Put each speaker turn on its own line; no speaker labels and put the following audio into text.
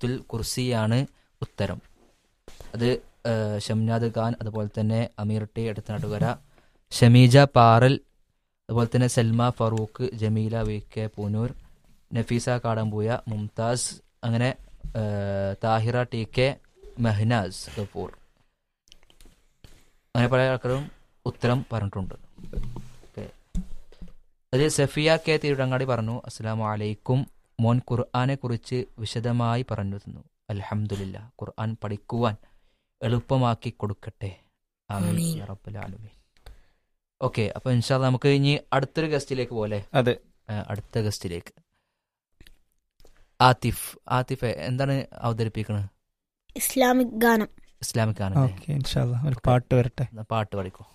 ആയത്തുൽ കുർസിയാണ് ഉത്തരം അത് ഏഹ്, ഷംനാദ് ഖാൻ അതുപോലെ തന്നെ അമീർ ടി എടുത്തനാട്ടുകര ഷമീജ പാറൽ അതുപോലെ തന്നെ സൽമ ഫറൂഖ് ജമീല വി കെ പൂനൂർ നഫീസ കാടമ്പൂയ മുംതാസ് അങ്ങനെ ഏഹ്, താഹിറ ടി കെ മെഹ്നാസ് ഗഫൂർ അങ്ങനെ പല ആൾക്കാരും ഉത്തരം പറഞ്ഞിട്ടുണ്ട് ഓക്കെ അതിൽ സഫിയ കെ തിരുടങ്ങാടി പറഞ്ഞു അസ്സാം വലൈക്കും മോൻ ഖുർആനെ കുറിച്ച് വിശദമായി പറഞ്ഞു തന്നു അൽഹംദുലില്ല ഖുർആൻ പഠിക്കുവാൻ എളുപ്പമാക്കി കൊടുക്കട്ടെ ആമീൻ
ആമീൻ.
യാ റബ്ബൽ ആലമീൻ ഓക്കെ അപ്പൊ ഇൻഷാല്ല നമുക്ക് ഇനി അടുത്തൊരു ഗസ്റ്റിലേക്ക് പോലെ
അതെ
അടുത്ത ഗസ്റ്റിലേക്ക് ആതിഫ് ആതിഫ് എന്താണ് അവതരിപ്പിക്കുന്നത്
ഇസ്ലാമിക് ഗാനം
ഇസ്ലാമിക് ആണല്ലേ
ഓക്കെ ഇൻഷാല്ല ഒരു പാട്ട് വരട്ടെ
എന്നാ പാട്ട് പഠിക്കോ